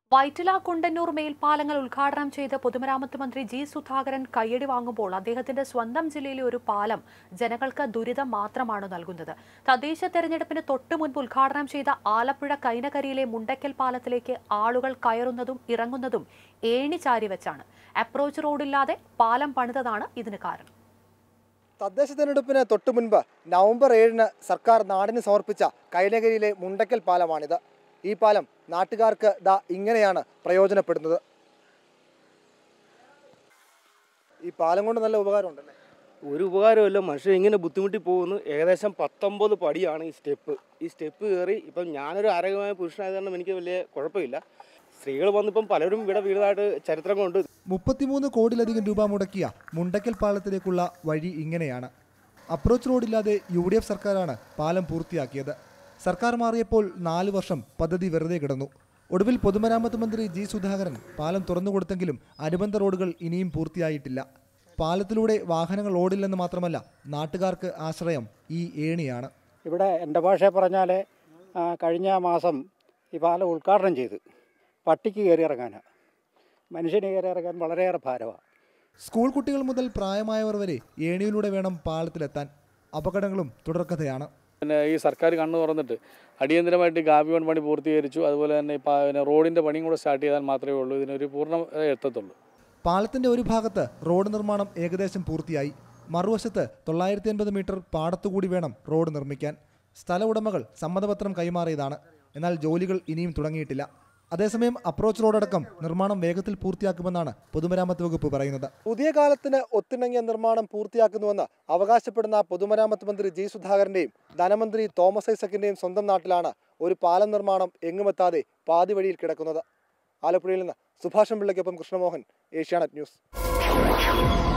വൈറ്റില കുണ്ടന്നൂർ മേൽപ്പാലങ്ങൾ ഉദ്ഘാടനം ചെയ്ത് പൊതുമരാമത്ത് മന്ത്രി ജി സുധാകരൻ കയ്യടി വാങ്ങുമ്പോൾ അദ്ദേഹത്തിന്റെ സ്വന്തം ജില്ലയിലെ ഒരു പാലം ജനങ്ങൾക്ക് ദുരിതം മാത്രമാണ് നൽകുന്നത് തദ്ദേശ തെരഞ്ഞെടുപ്പിന് തൊട്ടു മുൻപ് ഉദ്ഘാടനം ചെയ്ത ആലപ്പുഴ കൈനകരിയിലെ മുണ്ടക്കൽ പാലത്തിലേക്ക് ആളുകൾ കയറുന്നതും ഇറങ്ങുന്നതും ഏണി ചാരി വെച്ചാണ് അപ്രോച്ച് റോഡില്ലാതെ പാലം പണിതതാണ് ഇതിന് കാരണം തദ്ദേശ തെരഞ്ഞെടുപ്പിന് തൊട്ടു മുൻപ് നവംബർ ഏഴിന് സർക്കാർ നാടിന് സമർപ്പിച്ച കൈനകരിയിലെ മുണ്ടക്കൽ പാലമാണിത് ഈ പാലം നാട്ടുകാർക്ക് ദാ ഇങ്ങനെയാണ് പ്രയോജനപ്പെടുന്നത് ഈ പാലം കൊണ്ട് നല്ല ഉപകാരമുണ്ടല്ലേ ഒരു ഉപകാരമില്ല മനുഷ്യൻ ഇങ്ങനെ ബുദ്ധിമുട്ടി പോകുന്നു ഏകദേശം പത്തൊമ്പത് പടിയാണ് ഈ സ്റ്റെപ്പ് ഈ സ്റ്റെപ്പ് കയറി ഇപ്പം ഞാനൊരു ആരോഗ്യമായ പുരുഷനായത് കാരണം എനിക്ക് വലിയ കുഴപ്പമില്ല സ്ത്രീകൾ വന്നിപ്പം പലരും ഇവിടെ വീടായിട്ട് ചരിത്രം കൊണ്ട് മുപ്പത്തിമൂന്ന് കോടിയിലധികം രൂപ മുടക്കിയ മുണ്ടക്കൽ പാലത്തിലേക്കുള്ള വഴി ഇങ്ങനെയാണ് അപ്രോച്ച് റോഡില്ലാതെ യു ഡി എഫ് സർക്കാരാണ് പാലം പൂർത്തിയാക്കിയത് സർക്കാർ മാറിയപ്പോൾ നാല് വർഷം പദ്ധതി വെറുതെ കിടന്നു ഒടുവിൽ പൊതുമരാമത്ത് മന്ത്രി ജി സുധാകരൻ പാലം തുറന്നുകൊടുത്തെങ്കിലും അനുബന്ധ റോഡുകൾ ഇനിയും പൂർത്തിയായിട്ടില്ല പാലത്തിലൂടെ വാഹനങ്ങൾ ഓടില്ലെന്ന് മാത്രമല്ല നാട്ടുകാർക്ക് ആശ്രയം ഈ ഏണിയാണ് ഇവിടെ എൻ്റെ ഭാഷ പറഞ്ഞാൽ കഴിഞ്ഞ മാസം ഈ പാലം ഉദ്ഘാടനം ചെയ്ത് പട്ടിക്ക് കയറി ഇറങ്ങാനാണ് മനുഷ്യന് കയറി ഇറങ്ങാൻ വളരെയേറെ ഭാരമാണ് സ്കൂൾ കുട്ടികൾ മുതൽ പ്രായമായവർ വരെ ഏണിയിലൂടെ വേണം പാലത്തിലെത്താൻ അപകടങ്ങളും തുടർക്കഥയാണ് പിന്നെ ഈ സർക്കാർ കണ്ണു തുറന്നിട്ട് അടിയന്തരമായിട്ട് ഗാബിയോൺ പണി പൂർത്തീകരിച്ചു അതുപോലെ തന്നെ ഇപ്പോൾ പിന്നെ റോഡിൻ്റെ പണിയും കൂടെ സ്റ്റാർട്ട് ചെയ്താൽ മാത്രമേ ഉള്ളൂ ഇതിനൊരു പൂർണ്ണ എത്തത്തുള്ളൂ പാലത്തിന്റെ ഒരു ഭാഗത്ത് റോഡ് നിർമ്മാണം ഏകദേശം പൂർത്തിയായി മറുവശത്ത് തൊള്ളായിരത്തി അൻപത് മീറ്റർ പാടത്തുകൂടി വേണം റോഡ് നിർമ്മിക്കാൻ സ്ഥല ഉടമകൾ സമ്മതപത്രം കൈമാറിയതാണ് എന്നാൽ ജോലികൾ ഇനിയും തുടങ്ങിയിട്ടില്ല അതേസമയം അപ്രോച്ച് റോഡടക്കം നിർമ്മാണം വേഗത്തിൽ പൂർത്തിയാക്കുമെന്നാണ് പൊതുമരാമത്ത് വകുപ്പ് പറയുന്നത് പുതിയ കാലത്തിന് ഒത്തിണങ്ങിയ നിർമ്മാണം പൂർത്തിയാക്കുന്നുവെന്ന് അവകാശപ്പെടുന്ന പൊതുമരാമത്ത് മന്ത്രി ജി സുധാകരന്റെയും ധനമന്ത്രി തോമസ് ഐസക്കിന്റെയും സ്വന്തം നാട്ടിലാണ് ഒരു പാലം നിർമ്മാണം എങ്ങുമെത്താതെ പാതി വഴിയിൽ കിടക്കുന്നത് ആലപ്പുഴയിൽ നിന്ന് സുഭാഷം പിള്ളയ്ക്കൊപ്പം കൃഷ്ണമോഹൻ ഏഷ്യാനെറ്റ് ന്യൂസ്